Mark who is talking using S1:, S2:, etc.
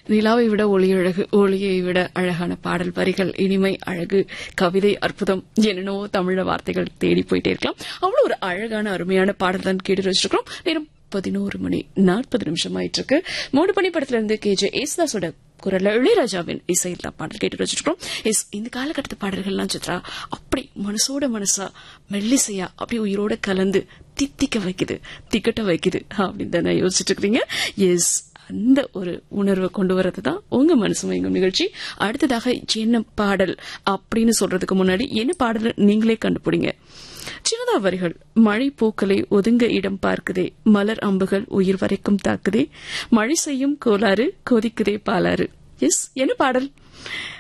S1: நிலாவை விட ஒளி அழகு ஒளியை விட அழகான பாடல் வரிகள் இனிமை அழகு கவிதை அற்புதம் என்னென்னவோ தமிழ வார்த்தைகள் தேடி போயிட்டே இருக்கலாம் அவ்வளவு ஒரு அழகான அருமையான பாடல் தான் கேட்டு வச்சிருக்கோம் நேரம் பதினோரு மணி நாற்பது நிமிஷம் ஆயிட்டு இருக்கு மூடு பணி படத்துல இருந்து கே ஜே ஏசுதாஸோட குரல்ல இளையராஜாவின் இசையில் தான் பாடல் கேட்டு வச்சிருக்கோம் எஸ் இந்த காலகட்டத்து பாடல்கள்லாம் சித்ரா அப்படி மனசோட மனசா மெல்லிசையா அப்படி உயிரோட கலந்து தித்திக்க வைக்குது திக்கட்ட வைக்குது அப்படின்னு தானே யோசிச்சுட்டு இருக்கிறீங்க எஸ் அந்த ஒரு உணர்வை கொண்டு வரது தான் உங்க மனசு மயங்கும் நிகழ்ச்சி அடுத்ததாக என்ன பாடல் அப்படின்னு சொல்றதுக்கு முன்னாடி என்ன பாடல் நீங்களே கண்டுபிடிங்க சின்னதா வரிகள் மழை பூக்களை ஒதுங்க இடம் பார்க்குதே மலர் அம்புகள் உயிர் வரைக்கும் தாக்குதே மழை செய்யும் கோளாறு கொதிக்குதே பாலாறு எஸ் என்ன பாடல்